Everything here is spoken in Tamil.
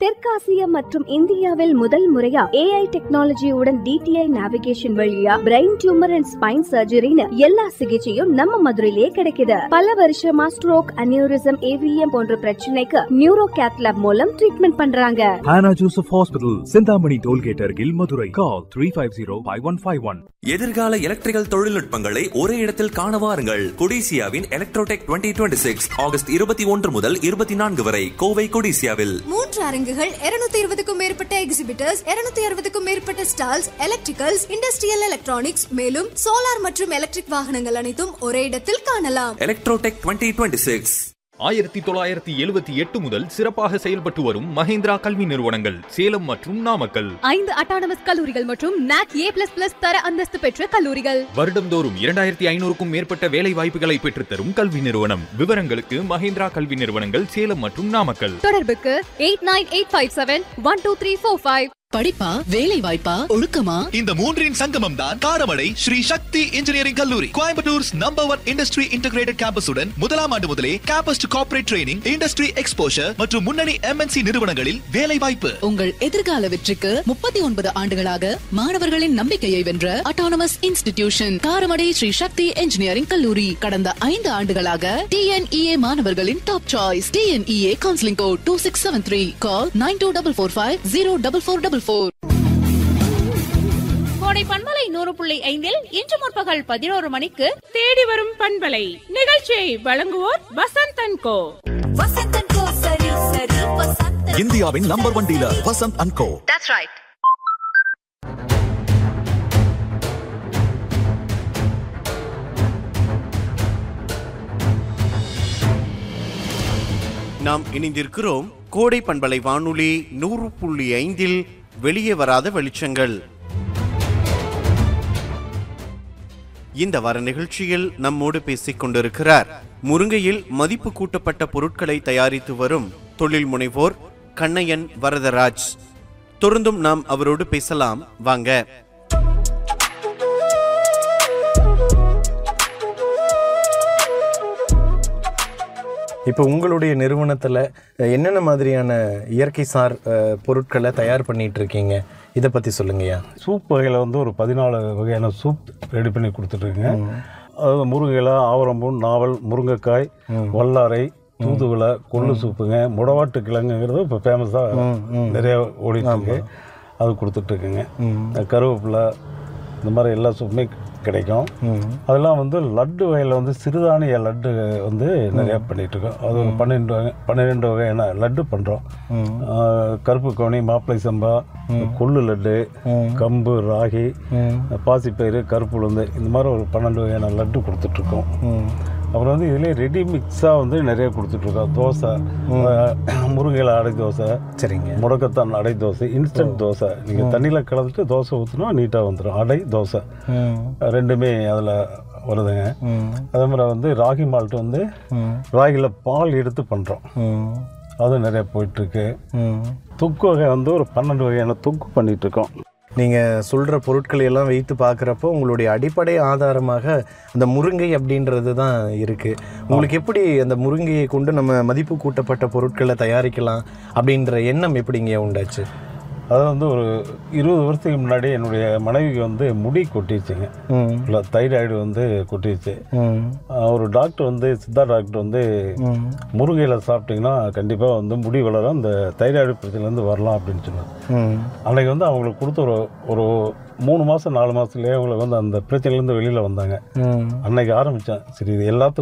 தெற்காசிய மற்றும் இந்தியாவில் முதல் முறையா ஏஐ டெக்னாலஜியுடன் டிடிஐ நேவிகேஷன் வழியா பிரெயின் டியூமர் அண்ட் ஸ்பைன் சர்ஜரின்னு எல்லா சிகிச்சையும் நம்ம மதுரையிலே கிடைக்குது பல வருஷமா ஸ்ட்ரோக் அனியூரிசம் ஏவிஎம் போன்ற பிரச்சனைக்கு நியூரோ கேத்லாப் மூலம் ட்ரீட்மெண்ட் பண்றாங்க Hannah Joseph Hospital, Sindhamani Tollgate அருகில் Madurai call three five zero five one five one எதிர்கால எலக்ட்ரிக்கல் தொழில்நுட்பங்களை ஒரே இடத்தில் காண வாருங்கள் கொடிசியாவின் எலக்ட்ரோடெக் 2026 சிக்ஸ் ஆகஸ்ட் இருபத்தி ஒன்று முதல் இருபத்தி நான்கு வரை கோவை கொடிசியாவில் மூன்று அரங்குகள் 220 இருபதுக்கும் மேற்பட்ட எக்ஸிபிட்டர்ஸ் 260 அறுபதுக்கும் மேற்பட்ட ஸ்டால்ஸ் எலக்ட்ரிக்கல்ஸ் இண்டஸ்ட்ரியல் எலக்ட்ரானிக்ஸ் மேலும் சோலார் மற்றும் எலக்ட்ரிக் வாகனங்கள் அனைத்தும் ஒரே இடத்தில் காணலாம் எலக்ட்ரோடெக் 2026 சிக்ஸ் ஆயிரத்தி தொள்ளாயிரத்தி எழுபத்தி எட்டு முதல் சிறப்பாக செயல்பட்டு வரும் மஹேந்திரா கல்வி நிறுவனங்கள் சேலம் மற்றும் நாமக்கல் ஐந்து அட்டானமஸ் கல்லூரிகள் மற்றும் நாக் ஏ பிளஸ் பிளஸ் தர அந்தஸ்து பெற்ற கல்லூரிகள் வருடந்தோறும் இரண்டாயிரத்தி ஐநூறுக்கும் மேற்பட்ட வேலை வாய்ப்புகளை பெற்றுத்தரும் கல்வி நிறுவனம் விவரங்களுக்கு மஹேந்திரா கல்வி நிறுவனங்கள் சேலம் மற்றும் நாமக்கல் தொடர்புக்கு eight nine eight five seven one two three four five படிப்பா வேலை வாய்ப்பா ஒழுக்கமா இந்த மூன்றின் சங்கமம் தான் காரமடை ஸ்ரீ சக்தி இன்ஜினியரிங் கல்லூரி Coimbatore's number one industry integrated கேம்பஸுடன் முதலாம் ஆண்டு முதலே campus to corporate training industry exposure மற்றும் முன்னணி எம்என்சி நிறுவனங்களில் வேலை வாய்ப்பு உங்கள் எதிர்கால வெற்றிக்கு முப்பத்தி ஒன்பது ஆண்டுகளாக மாணவர்களின் நம்பிக்கையை வென்ற autonomous institution Karamadai Sri Sakthi engineering கல்லூரி கடந்த ஐந்து ஆண்டுகளாக டிஎன்இஏ மாணவர்களின் top choice TNEA counselling code two six seven three call nine two double four five zero double four double four Kodai பண்பலை நூறு புள்ளி ஐந்தில் இன்று முற்பகல் பதினோரு மணிக்கு தேடி வரும் பண்பலை நிகழ்ச்சியை வழங்குவோர் வசந்த் அண்ட் கோ இந்தியாவின் number one dealer Vasanth and co நாம் இணைந்திருக்கிறோம் கோடை பண்பலை வானொலி நூறு புள்ளி ஐந்தில் வெளியே வராத வெளிச்சங்கள் இந்த வார நிகழ்ச்சியில் நம்மோடு பேசிக் கொண்டிருக்கிறார் முருங்கையில் மதிப்பு கூட்டப்பட்ட பொருட்களை தயாரித்து வரும் தொழில் முனைவோர் கண்ணையன் வரதராஜ் தொடர்ந்தும் நாம் அவரோடு பேசலாம் வாங்க இப்போ உங்களுடைய நிறுவனத்தில் என்னென்ன மாதிரியான இயற்கை சார் அஹ், பொருட்களை தயார் பண்ணிட்டு இருக்கீங்க இதை பற்றி சொல்லுங்கய்யா சூப் வகையில் வந்து ஒரு பதினாலு வகையான சூப் ரெடி பண்ணி கொடுத்துட்ருக்குங்க அதாவது முருங்கையில ஆவரம்பூன் நாவல் முருங்கைக்காய் வல்லாரை தூதுவளை கொள்ளு சூப்புங்க முடவாட்டு கிழங்குங்கிறது இப்போ ஃபேமஸாக நிறைய ஓடிட்டு இருக்கு அது கொடுத்துட்ருக்குங்க கருவேப்பிலை இந்த மாதிரி எல்லா சூப்புமே கிடைக்கும் அதெல்லாம் வந்து லட்டு வகையில் வந்து சிறுதானிய லட்டு வந்து நிறையா பண்ணிகிட்ருக்கோம் அது ஒரு பன்னெண்டு வகை பன்னிரெண்டு வகையான லட்டு பண்ணுறோம் கருப்பு கவுனி மாப்பிளை சம்பா கொள்ளு லட்டு கம்பு ராகி பாசிப்பயிறு கருப்பு உளுந்து இந்த மாதிரி ஒரு பன்னெண்டு வகையான லட்டு கொடுத்துட்ருக்கோம் அப்புறம் வந்து இதுலேயே ரெடி மிக்ஸாக வந்து நிறைய கொடுத்துட்ருக்கோம் தோசை அஹ், முருங்கையில அடை தோசை சரிங்க முடக்கத்தான் அடை தோசை இன்ஸ்டன்ட் தோசை நீங்கள் தண்ணியில் கலந்துட்டு தோசை ஊற்றினா நீட்டாக வந்துடும் அடை தோசை ரெண்டுமே அதில் வருதுங்க அதே மாதிரி வந்து ராகி மால்ட் வந்து ராகியில் பால் எடுத்து பண்ணுறோம் அது நிறைய போயிட்டுருக்கு தொக்கு வகை வந்து ஒரு பன்னெண்டு வகையான தொக்கு பண்ணிட்டு இருக்கோம் நீங்கள் சொல்கிற பொருட்களை எல்லாம் வைத்து பார்க்குறப்போ உங்களுடைய அடிப்படை ஆதாரமாக அந்த முருங்கை அப்படின்றது தான் இருக்குது உங்களுக்கு எப்படி அந்த முருங்கையை கொண்டு நம்ம மதிப்பு கூட்டப்பட்ட பொருட்களை தயாரிக்கலாம் அப்படின்ற எண்ணம் எப்படிங்க உண்டாச்சு அது வந்து ஒரு இருபது வருஷத்துக்கு முன்னாடி என்னுடைய மனைவிக்கு வந்து முடி கொட்டிடுச்சுங்க இல்லை தைராய்டு வந்து கொட்டிடுச்சு ஆஹ் ஒரு டாக்டர் வந்து சித்தா டாக்டர் வந்து முருங்கையில் சாப்பிட்டீங்கன்னா கண்டிப்பாக வந்து முடி வளரும் அந்த தைராய்டு பிரச்சனைலேருந்து வரலாம் அப்படின்னு சொன்னார் அன்னைக்கு வந்து அவங்களுக்கு கொடுத்த ஒரு ஒரு மூணு மாதம் நாலு மாதத்துலேயே அவங்களுக்கு வந்து அந்த பிரச்சனையிலேருந்து வெளியில் வந்தாங்க அன்னைக்கு ஆரம்பித்தேன் சரி இது எல்லாத்துக்கும்